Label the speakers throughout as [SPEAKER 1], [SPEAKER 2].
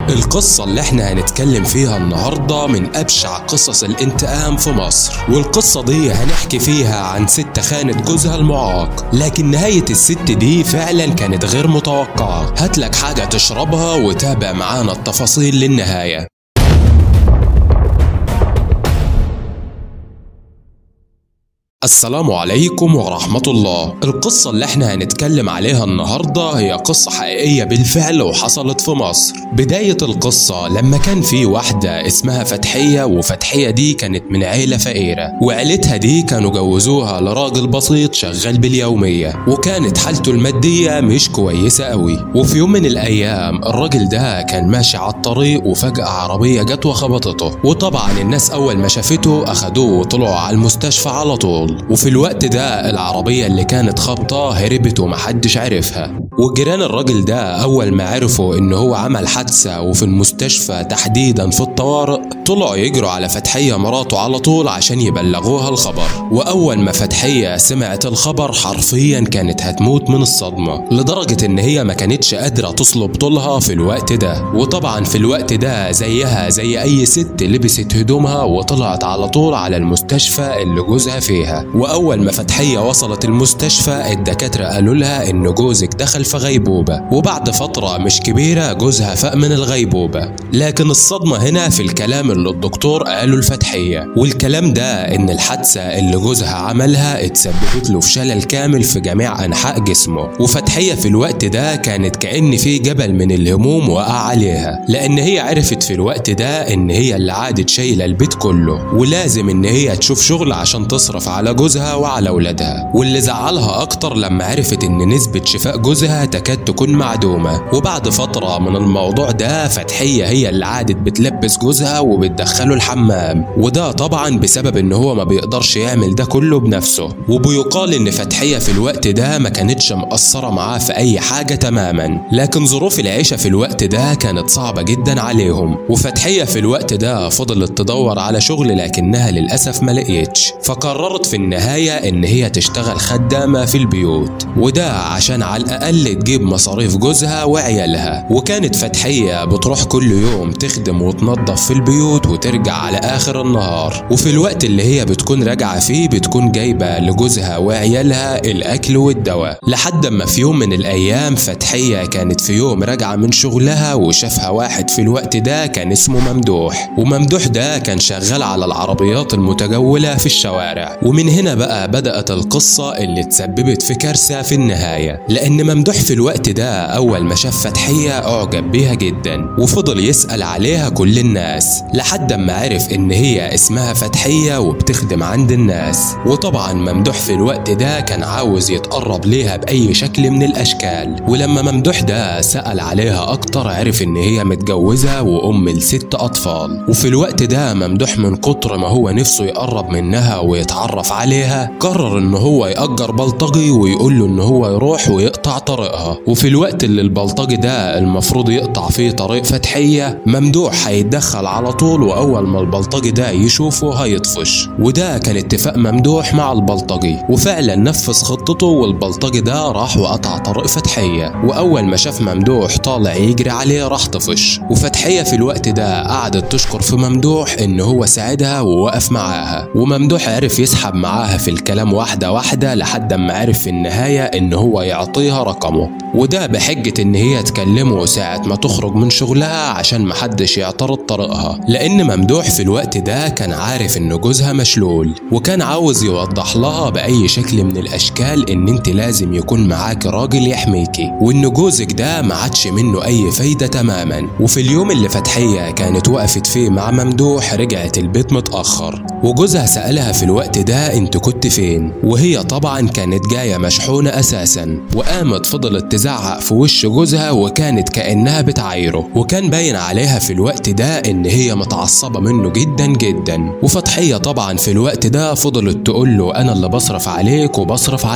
[SPEAKER 1] القصة اللي احنا هنتكلم فيها النهاردة من أبشع قصص الانتقام في مصر والقصة دي هنحكي فيها عن ست خانت جوزها المعاق لكن نهاية الست دي فعلا كانت غير متوقعة هاتلك حاجة تشربها وتابع معانا التفاصيل للنهاية السلام عليكم ورحمة الله القصة اللي احنا هنتكلم عليها النهاردة هي قصة حقيقية بالفعل وحصلت في مصر بداية القصة لما كان في واحدة اسمها فتحية وفتحية دي كانت من عيلة فقيرة وعيلتها دي كانوا جوزوها لراجل بسيط شغال باليومية وكانت حالته المادية مش كويسة قوي وفي يوم من الأيام الراجل ده كان ماشي على الطريق وفجأة عربية جت وخبطته وطبعا الناس أول ما شافته أخدوه وطلعوا على المستشفى على طول وفي الوقت ده العربية اللي كانت خبطة هربت ومحدش عرفها وجيران الراجل ده أول ما عرفوا إن هو عمل حادثة وفي المستشفى تحديدا في الطوارئ طلعوا يجروا على فتحية مراته على طول عشان يبلغوها الخبر وأول ما فتحية سمعت الخبر حرفيا كانت هتموت من الصدمة لدرجة إن هي ما كانتش قادرة تصلب طولها في الوقت ده وطبعا في الوقت ده زيها زي أي ست لبست هدومها وطلعت على طول على المستشفى اللي جوزها فيها وأول ما فتحية وصلت المستشفى الدكاترة قالوا لها إن جوزك دخل في غيبوبة وبعد فترة مش كبيرة جوزها فاق من الغيبوبة لكن الصدمة هنا في الكلام اللي الدكتور قاله الفتحية والكلام ده إن الحادثة اللي جوزها عملها اتسببت له في شلل كامل في جميع أنحاء جسمه وفتحية في الوقت ده كانت كأن في جبل من الهموم وقع عليها لأن هي عرفت في الوقت ده إن هي اللي عادت شايلة البيت كله ولازم إن هي تشوف شغل عشان تصرف على جوزها وعلى ولادها واللي زعلها أكتر لما عرفت إن نسبة شفاء جوزها تكاد تكون معدومة وبعد فترة من الموضوع ده فتحية هي اللي عادت بتلبس جوزها وبتدخله الحمام وده طبعا بسبب إن هو ما بيقدرش يعمل ده كله بنفسه وبيقال إن فتحية في الوقت ده ما كانتش مقصرة معاه في أي حاجة تماما لكن ظروف العيشة في الوقت ده كانت صعبة جدا عليهم وفتحية في الوقت ده فضلت تدور على شغل لكنها للأسف ما لقيتش فقررت في النهاية إن هي تشتغل خدامة في البيوت وده عشان على الأقل تجيب مصاريف جوزها وعيالها وكانت فتحية بتروح كل يوم تخدم وتنظف في البيوت وترجع على آخر النهار وفي الوقت اللي هي بتكون راجعة فيه بتكون جايبة لجوزها وعيالها الأكل والدواء لحد ما في يوم من الأيام فتحية كانت في يوم راجعة من شغلها وشافها واحد في الوقت ده كان اسمه ممدوح وممدوح ده كان شغال على العربيات المتجولة في الشوارع ومن هنا بقى بدأت القصة اللي تسببت في كارثة في النهاية لأن ممدوح في الوقت ده أول ما شاف فتحية أعجب بيها جدا وفضل يسأل عليها كل الناس لحد ما عرف إن هي اسمها فتحية وبتخدم عند الناس وطبعا ممدوح في الوقت ده كان عاوز يتقرب ليها بأي شكل من الأشكال ولما ممدوح ده سأل عليها أكتر عرف إن هي متجوزة وأم لست أطفال وفي الوقت ده ممدوح من كتر ما هو نفسه يقرب منها ويتعرف عليها قرر إن هو يأجر بلطجي ويقول له إن هو يروح ويقطع طريقها وفي الوقت اللي البلطجي ده المفروض يقطع فيه طريق فتحية ممدوح هيتدخل على طول وأول ما البلطجي ده يشوفه هيطفش وده كان اتفاق ممدوح مع البلطجي وفعلا نفذ خطته والبلطجي ده راح وقطع طريق فتحية وأول ما شاف ممدوح طالع يجري عليه راح طفش وفتحية في الوقت ده قعدت تشكر في ممدوح إن هو ساعدها ووقف معاها وممدوح عرف يسحب معاها في الكلام واحدة واحدة لحد ما عرف في النهاية إن هو يعطيها رقمه وده بحجة إن هي تكلمه ساعة ما تخرج من شغلها عشان محدش يعترض طريقها لأن ممدوح في الوقت ده كان عارف إن جوزها مشلول وكان عاوز يوضح لها بأي شكل من الأشكال إن أنت لازم يكون معاك راجل يحميكي وإن جوزك ده ما عادش منه أي فايدة تماما وفي اليوم اللي فتحية كانت وقفت فيه مع ممدوح رجعت البيت متأخر وجوزها سألها في الوقت ده أنت كنت فين وهي طبعا كانت جاية مشحونة أساسا وقامت فضلت تزعق في وش جوزها وكانت كأنها بتعايره وكان باين عليها في الوقت ده إن هي متعصبة منه جدا جدا وفتحية طبعا في الوقت ده فضلت تقول له أنا اللي بصرف عليك وبصرف على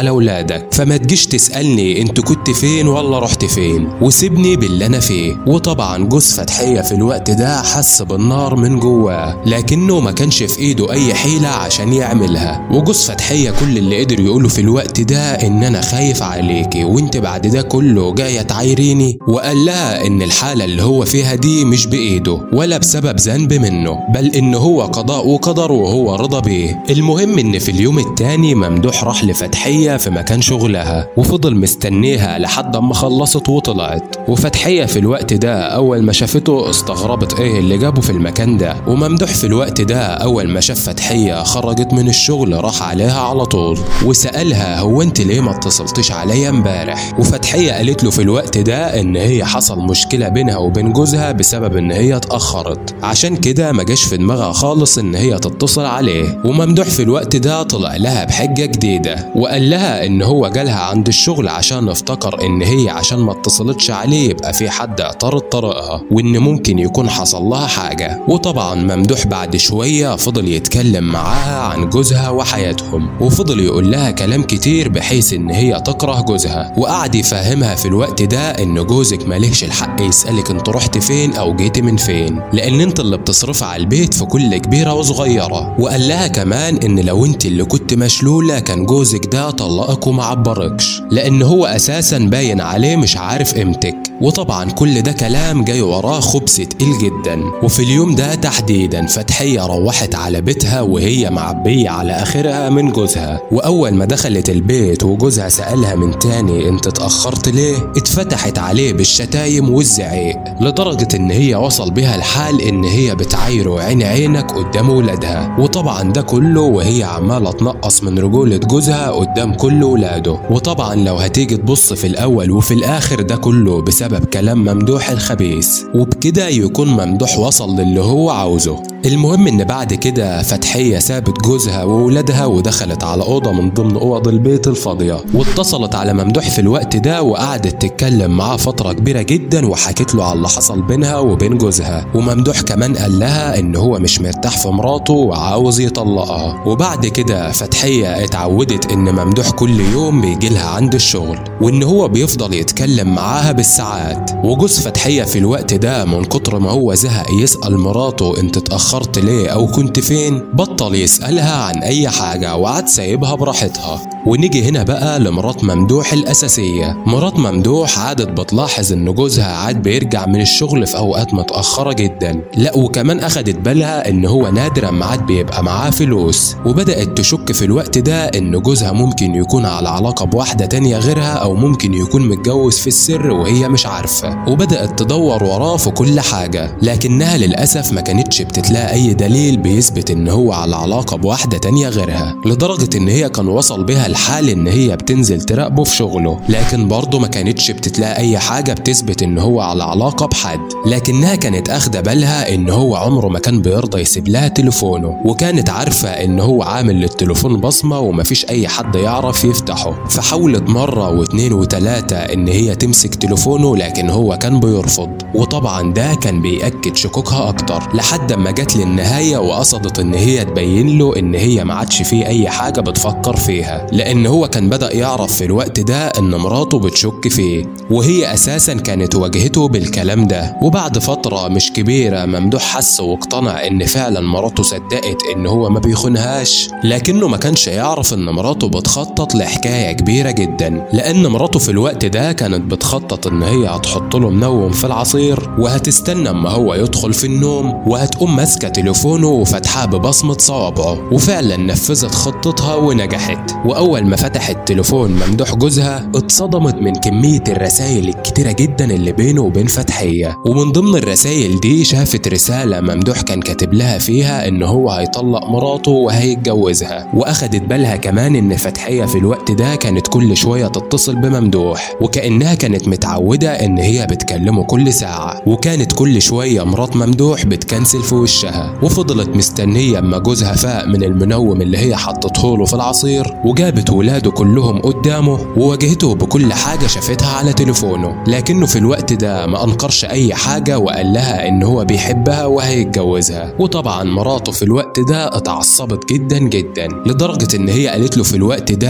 [SPEAKER 1] على ولادك فما تجيش تسألني انت كنت فين ولا رحت فين وسيبني باللي انا فيه وطبعا جوز فتحية في الوقت ده حس بالنار من جواه لكنه ما كانش في ايده اي حيلة عشان يعملها وجوز فتحية كل اللي قدر يقوله في الوقت ده ان انا خايف عليكي وانت بعد ده كله جاية تعايريني وقال لها ان الحالة اللي هو فيها دي مش بايده ولا بسبب ذنب منه بل ان هو قضاء وقدر وهو رضى بيه المهم ان في اليوم التاني ممدوح راح لفتحية في مكان شغلها وفضل مستنيها لحد اما خلصت وطلعت وفتحية في الوقت ده اول ما شافته استغربت ايه اللي جابه في المكان ده وممدوح في الوقت ده اول ما شاف فتحية خرجت من الشغل راح عليها على طول وسألها هو انت ليه ما اتصلتش عليا امبارح وفتحية قالت له في الوقت ده ان هي حصل مشكلة بينها وبين جوزها بسبب ان هي اتأخرت عشان كده ما جاش في دماغها خالص ان هي تتصل عليه وممدوح في الوقت ده طلع لها بحجة جديدة وقال لها ان هو جالها عند الشغل عشان افتكر ان هي عشان ما اتصلتش عليه يبقى في حد اعترض طريقها وان ممكن يكون حصل لها حاجة وطبعا ممدوح بعد شوية فضل يتكلم معاها عن جوزها وحياتهم وفضل يقول لها كلام كتير بحيث ان هي تكره جوزها وقعد يفهمها في الوقت ده ان جوزك مالكش الحق يسألك انت رحت فين او جيت من فين لان انت اللي بتصرف على البيت في كل كبيرة وصغيرة وقال لها كمان ان لو انت اللي كنت مشلولة كان جوزك ده طلقك وما عبركش لان هو اساسا باين عليه مش عارف قيمتك وطبعا كل ده كلام جاي وراه خبز تقيل جدا وفي اليوم ده تحديدا فتحية روحت على بيتها وهي معبية على اخرها من جوزها واول ما دخلت البيت وجوزها سألها من تاني انت اتأخرت ليه اتفتحت عليه بالشتايم والزعيق لدرجة ان هي وصل بها الحال ان هي بتعايره عين عينك قدام ولادها وطبعا ده كله وهي عمالة تنقص من رجولة جوزها قدام كل ولاده وطبعا لو هتيجي تبص في الاول وفي الاخر ده كله بسبب كلام ممدوح الخبيث وبكده يكون ممدوح وصل للي هو عاوزه المهم ان بعد كده فتحية سابت جوزها وولادها ودخلت على اوضة من ضمن اوض البيت الفاضية واتصلت على ممدوح في الوقت ده وقعدت تتكلم معاه فترة كبيرة جدا وحكت له على اللي حصل بينها وبين جوزها وممدوح كمان قال لها ان هو مش مرتاح في مراته وعاوز يطلقها وبعد كده فتحية اتعودت ان ممدوح كل يوم بيجي لها عند الشغل وان هو بيفضل يتكلم معاها بالساعات وجوز فتحية في الوقت ده من كتر ما هو زهق يسأل مراته انت اتأخرت ليه او كنت فين بطل يسألها عن اي حاجة وقعد سايبها براحتها ونيجي هنا بقى لمرات ممدوح الأساسية مرات ممدوح عادت بتلاحظ إن جوزها عاد بيرجع من الشغل في أوقات متأخرة جدا لا وكمان أخدت بالها إن هو نادرا ما عاد بيبقى معاه فلوس وبدأت تشك في الوقت ده إن جوزها ممكن يكون على علاقة بواحدة تانية غيرها أو ممكن يكون متجوز في السر وهي مش عارفة وبدأت تدور وراه في كل حاجة لكنها للأسف ما كانتش بتتلاقي أي دليل بيثبت إن هو على علاقة بواحدة تانية غيرها لدرجة إن هي كان وصل بها الحال إن هي بتنزل تراقبه في شغله لكن برضه ما كانتش بتتلاقي أي حاجة بتثبت إن هو على علاقة بحد لكنها كانت أخدة بالها إن هو عمره ما كان بيرضى يسيب لها تليفونه وكانت عارفة إن هو عامل للتليفون بصمة ومفيش أي حد يعرف يفتحه فحاولت مرة واتنين وتلاتة إن هي تمسك تليفونه لكن هو كان بيرفض وطبعا ده كان بيأكد شكوكها أكتر لحد ما جت للنهاية وقصدت إن هي تبين له إن هي ما عادش فيه أي حاجة بتفكر فيها لأن هو كان بدأ يعرف في الوقت ده إن مراته بتشك فيه وهي أساسا كانت واجهته بالكلام ده وبعد فترة مش كبيرة ممدوح حس واقتنع إن فعلا مراته صدقت إن هو ما بيخونهاش لكنه ما كانش يعرف إن مراته بتخطط لحكاية كبيرة جدا لأن مراته في الوقت ده كانت بتخطط إن هي هتحط له منوم في العصير وهتستنى اما هو يدخل في النوم وهتقوم ماسكة تليفونه وفتحاه ببصمة صوابعه وفعلا نفذت خطتها ونجحت وأول ما فتحت تليفون ممدوح جوزها اتصدمت من كمية الرسائل الكتيرة جدا اللي بينه وبين فتحية ومن ضمن الرسائل دي شافت رسالة ممدوح كان كاتب لها فيها إن هو هيطلق مراته وهيتجوزها وأخدت بالها كمان إن فتحية في الوقت ده كانت كل شوية تتصل بممدوح وكأنها كانت متعودة إن هي بتكلمه كل ساعة وكانت كل شوية مرات ممدوح بتكنسل في وشها وفضلت مستنية اما جوزها فاق من المنوم اللي هي حطته له في العصير وجابت ولاده كلهم قدامه وواجهته بكل حاجة شافتها على تليفونه لكنه في الوقت ده ما أنكرش أي حاجة وقال لها إن هو بيحبها وهيتجوزها وطبعا مراته في الوقت ده اتعصبت جدا جدا لدرجة إن هي قالت له في الوقت ده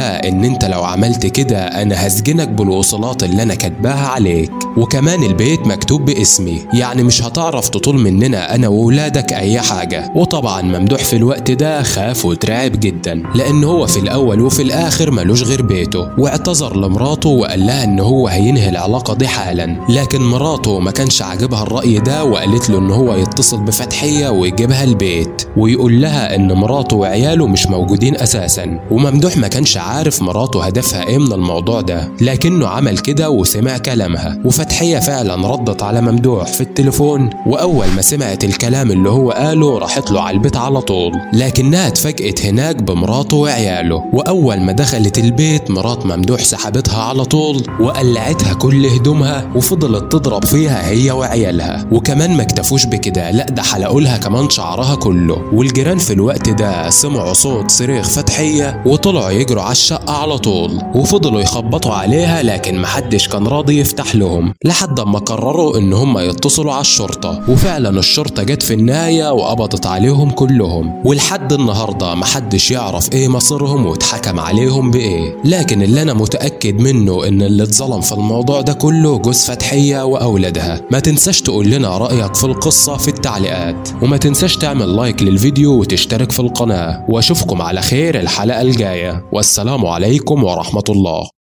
[SPEAKER 1] لها ان انت لو عملت كده انا هسجنك بالوصولات اللي انا كاتباها عليك وكمان البيت مكتوب باسمي يعني مش هتعرف تطول مننا انا وولادك اي حاجة وطبعا ممدوح في الوقت ده خاف وترعب جدا لان هو في الاول وفي الاخر ملوش غير بيته واعتذر لمراته وقال لها ان هو هينهي العلاقة دي حالا لكن مراته ما كانش عاجبها الرأي ده وقالت له ان هو يتصل بفتحية ويجيبها البيت ويقول لها ان مراته وعياله مش موجودين اساسا وممدوح ما كانش عارف مراته هدفها ايه من الموضوع ده لكنه عمل كده وسمع كلامها وفتحية فعلا ردت على ممدوح في التليفون واول ما سمعت الكلام اللي هو قاله راحت له على البيت على طول لكنها اتفاجئت هناك بمراته وعياله واول ما دخلت البيت مرات ممدوح سحبتها على طول وقلعتها كل هدومها وفضلت تضرب فيها هي وعيالها وكمان ما اكتفوش بكده لا ده حلقوا لها كمان شعرها كله والجيران في الوقت ده سمعوا صوت صريخ فتحية وطلعوا يجروا على الشقة على طول وفضلوا يخبطوا عليها لكن محدش كان راضي يفتح لهم لحد ما قرروا ان هم يتصلوا على الشرطة وفعلا الشرطة جت في النهاية وقبضت عليهم كلهم ولحد النهاردة محدش يعرف ايه مصيرهم واتحكم عليهم بايه لكن اللي انا متأكد منه ان اللي اتظلم في الموضوع ده كله جوز فتحية واولادها ما تنساش تقول لنا رأيك في القصة في التعليقات وما تنساش تعمل لايك للفيديو وتشترك في القناة واشوفكم على خير الحلقة الجاية والسلام عليكم ورحمة الله